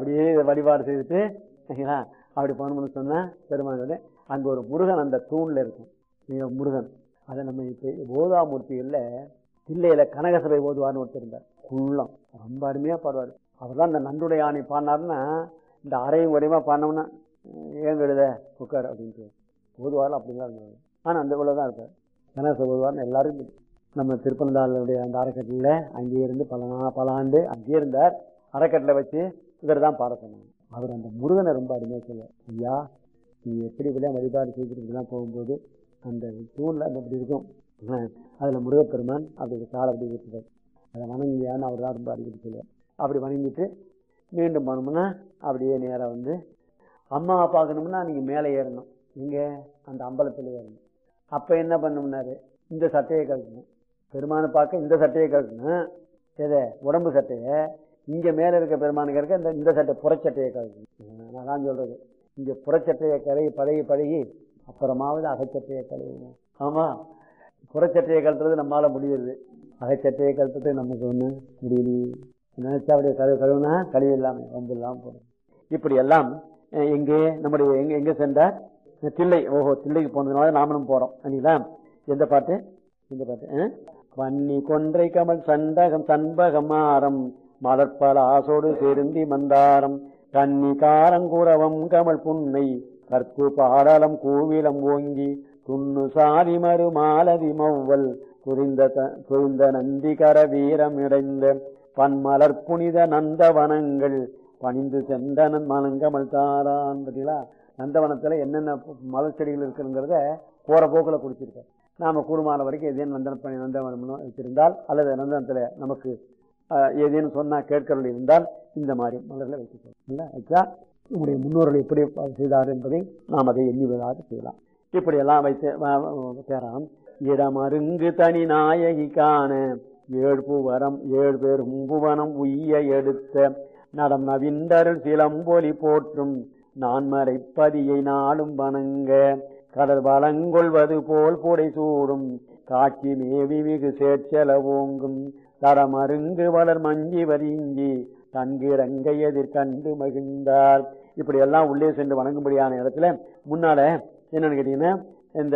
அப்படியே இதை வழிபாடு செய்துட்டு சரிங்களா அப்படி போனோம்னு சொன்னா பெருமானோட அங்க ஒரு முருகன் அந்த தூண்ல இருக்கும் இங்க முருகன் அதை நம்ம இப்ப போதாமூர்த்திகள்ல தில்லையில கனகசபை ஓதுவார்னு ஒருத்தர் இருந்தார் குள்ளம் ரொம்ப அருமையா பாடுவார் அவர் தான் இந்த நன்றுடைய ஆணை பாடினாருன்னா இந்த அரையும் குறையுமா பாடினோம்னா ஏங்க எழுத உட்கார் அப்படின்ட்டு ஓதுவாரில் அப்படிதான் இருந்தார் ஆனா அந்த இவ்வளோ தான் இருப்பார் கனகசபை ஓதுவார்னு எல்லாருக்கும் தெரியும். நம்ம திருப்பனந்தாளுடைய அந்த அறக்கட்டளையில் அங்கேயே இருந்து பல நா- பல ஆண்டு அங்கேயே இருந்தார் அறக்கட்டளை வச்சு இவர் தான் பாட சொன்னாங்க அவர் அந்த முருகனை ரொம்ப அருமையாக சொல்லுவார் ஐயா நீ எப்படி இப்படிலாம் வழிபாடு செய்துட்டு இப்படிலாம் போகும்போது அந்த தூணில் அந்த இப்படி இருக்கும் அதில் முருகப்பெருமான் அப்படி காலை அப்படி வச்சுட்டார் அதை வணங்கியான்னு அவர் தான் ரொம்ப அடிக்கடி சொல்லுவார் அப்படி வணங்கிட்டு மீண்டும் போனோம்னா அப்படியே நேராக வந்து அம்மாவை பார்க்கணும்னா நீங்கள் மேலே ஏறணும் இங்கே அந்த அம்பலத்தில் ஏறணும் அப்போ என்ன பண்ணணும்னாரு இந்த சட்டையை கழட்டணும் பெருமானை பார்க்க இந்த சட்டையை கழட்டணும் எதை உடம்பு சட்டையை இங்கே மேலே இருக்க பெருமானுக்கு இருக்க இந்த இந்த சட்டை புறச்சட்டையை கழட்டணும் நான் தான் சொல்கிறது இங்கே புறச்சட்டையை கழுவி பழகி பழகி அப்புறமாவது அகச்சட்டையை கழுவுங்க ஆமாம் புறச்சட்டையை கழட்டுறது நம்மளால முடியுது அகச்சட்டையை கழட்டுறது நமக்கு ஒன்று முடியலையே நினைச்சா அப்படியே கழுவு கழுவுனா கழுவி இல்லாமல் ரொம்ப இல்லாமல் போடும் இப்படி எல்லாம் அஹ், எங்கே நம்முடைய எங்க எங்க சென்றார் தில்லை ஓஹோ தில்லைக்கு போனதுனால நாமளும் போறோம் சரிங்களா எந்த பாட்டு எந்த பாட்டு அஹ்? வன்னி கொன்றை கமல் சண்டகம் சண்பகமாரம் மலர்பல ஆசோடு செருந்தி மந்தாரம் கன்னி காரங்குரவம் கமல் புன்னை கற்பு பாடலம் கூவிலம் ஓங்கி துண்ணு சாதி மறு மாலதி மௌவல் புரிந்த த- புரிந்த நந்திகர வீரம் இடைந்த பன்மலர் புனித நந்தவனங்கள் பணிந்து சென்றனன் மலங்கமல் தாரான் பார்த்தீங்களா நந்தவனத்துல என்னென்ன மலர் செடிகள் இருக்குங்கிறத போற போக்குல குறிச்சிருக்கார் நாம கூடுமான வரைக்கும் ஏதேனும் நந்தன பணி நந்தவனம் வச்சிருந்தால் அல்லது நந்தனத்துல நமக்கு ஆஹ், ஏதேனும் சொன்னா கேட்கறது இருந்தால் இந்த மாதிரி மலர்களை வைத்துக்கணும் இல்ல வச்சா நம்முடைய முன்னோர்கள் எப்படி செய்தார் என்பதை நாம் அதை எண்ணிவதாக செய்யலாம் இப்படியெல்லாம் வைத்து தேராம் இடமருங்கு தனி நாயகி காண ஏழ்பு வரம் ஏழு பேரும் புவனம் உய்ய எடுத்த நடம் நவிந்தருள் சிலம்பொலி போற்றும் நான்மறை பதியை நாளும் வணங்க கடல் வளங்கொள்வது போல் புடை சூடும் காட்சி மேவி மிகு சேர்ச்சல ஓங்கும் தரமருங்கு வளர் மஞ்சி வரிஞ்சி தன்கிறங்க எதிர் கண்டு மகிழ்ந்தார் இப்படி எல்லாம் உள்ளே சென்று வணங்கும்படியான இடத்துல முன்னால என்னன்னு கேட்டீங்கன்னா இந்த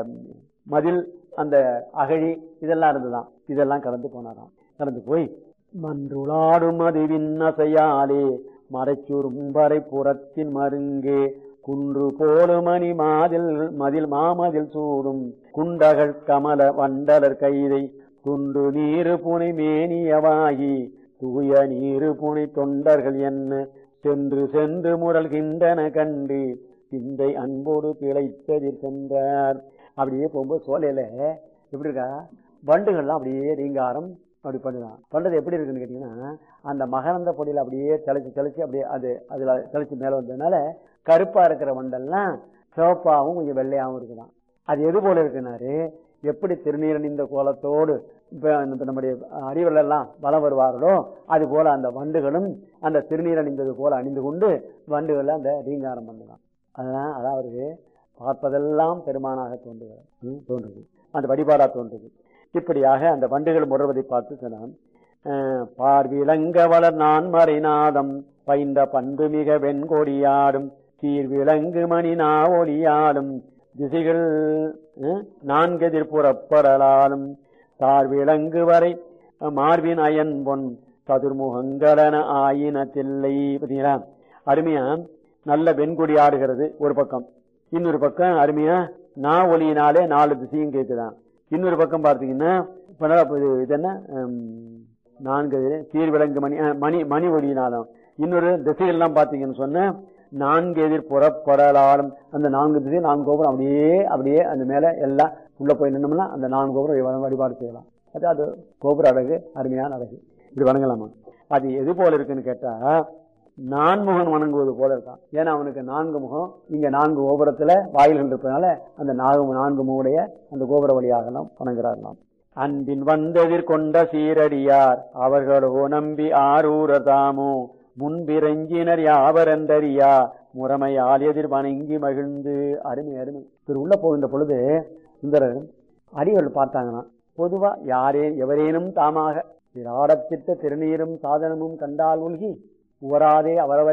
மதில் அந்த அகழி இதெல்லாம் இருந்துதான் இதெல்லாம் கடந்து போனாராம் கடந்து போய் மன்றுளாடும் மதுவின் அசையாலே மறைச்சூரும் வரை புறத்தின் மருங்கே குன்று போலு மணி மாதில் மதில் மாமதில் சூடும் குண்டகள் கமல வண்டலர் கைதை குண்டு நீரு புனை மேனியவாகி தூய நீரு புனை தொண்டர்கள் என்ன சென்று சென்று முரல்கின்றன கண்டு சிந்தை அன்போடு பிழைத்ததில் சென்றார் அப்படியே போகும்போது சோலையில எப்படி இருக்கா வண்டுகள்லாம் அப்படியே ரீங்காரம் அப்படி பண்ணுதான் பண்றது எப்படி இருக்குன்னு கேட்டீங்கன்னா அந்த மகரந்த பொடியில அப்படியே தெளிச்சு தெளிச்சு அப்படியே அது அதுல தெளிச்சு மேல வந்ததுனால கருப்பா இருக்கிற வண்டெல்லாம் சிவப்பாவும் கொஞ்சம் வெள்ளையாவும் இருக்குதான் அது எது போல இருக்குனாரு எப்படி திருநீரணிந்த கோலத்தோடு இப்ப இந்த நம்முடைய அறிவர்கள் எல்லாம் வலம் வருவார்களோ அது போல அந்த வண்டுகளும் அந்த திருநீரணிந்தது போல அணிந்து கொண்டு வண்டுகள் அந்த ரீங்காரம் பண்ணுதான் அதெல்லாம் அதான் அவருக்கு பார்ப்பதெல்லாம் பெருமானாக தோன்றுகிறது ம், தோன்றுது அந்த வழிபாடா தோன்றுது இப்படியாக அந்த வண்டுகள் முறவதை பார்த்து சொன்னான் அஹ், பார்விலங்க வளர் நான் மறைநாதம் பைந்த பண்பு மிக வெண்கொடியாடும் சீர்விலங்கு மணி நாவொலியாடும் திசைகள் அஹ், நான்கெதிர் புறப்படலாலும் தார்விலங்கு வரை அஹ், மார்பின் அயன் பொன் சதுர்முகங்களன ஆயினத்தில்லை பார்த்தீங்களா அருமையா நல்ல வெண்கொடி ஆடுகிறது ஒரு பக்கம் இன்னொரு பக்கம் அருமையா நா ஒலியினாலே நாலு திசையும் கேட்குதான் இன்னொரு பக்கம் பார்த்தீங்கன்னா இப்ப என்ன இது இது என்ன ஹம், நான்கு சீர்விலங்கு மணி அஹ், மணி மணி ஒலியினாலும் இன்னொரு திசையெல்லாம் பார்த்தீங்கன்னு சொன்ன நான்கு எதிர் புறப்படலாலும் அந்த நான்கு திசை நான்கு கோபுரம் அப்படியே அப்படியே அந்த மேல எல்லாம் உள்ள போய் நின்னோம்னா அந்த நான்கு கோபுரம் வழி- வழிபாடு செய்யலாம் அது அது கோபுர அழகு அருமையான அழகு இப்படி வணங்கலாமா அது எது போல இருக்குன்னு கேட்டா நான்முகன் வணங்குவது போல இருக்கான் ஏன்னா அவனுக்கு நான்கு முகம் இங்க நான்கு கோபுரத்துல வாயில்கள் இருப்பதனால அந்த நான்கு நான்கு முகடைய அந்த கோபுர வழியாகலாம் வணங்குறாரலாம் அன்பின் வந்ததிர் கொண்ட சீரடியார் அவர்களோ நம்பி ஆரூரர் தாமோ முன்பிரஞ்சினர் யாவரென்றறியா முறைமையால் எதிர் வணங்கி மகிழ்ந்து அருமை அருமை இவர் உள்ள போகின்ற பொழுது சுந்தரர் அடிகள் பார்த்தாங்கன்னா பொதுவா யாரே எவரேனும் தாமாக திராடத்திட்ட திருநீரும் சாதனமும் கண்டால் உள்கி உவராதே அவரவர்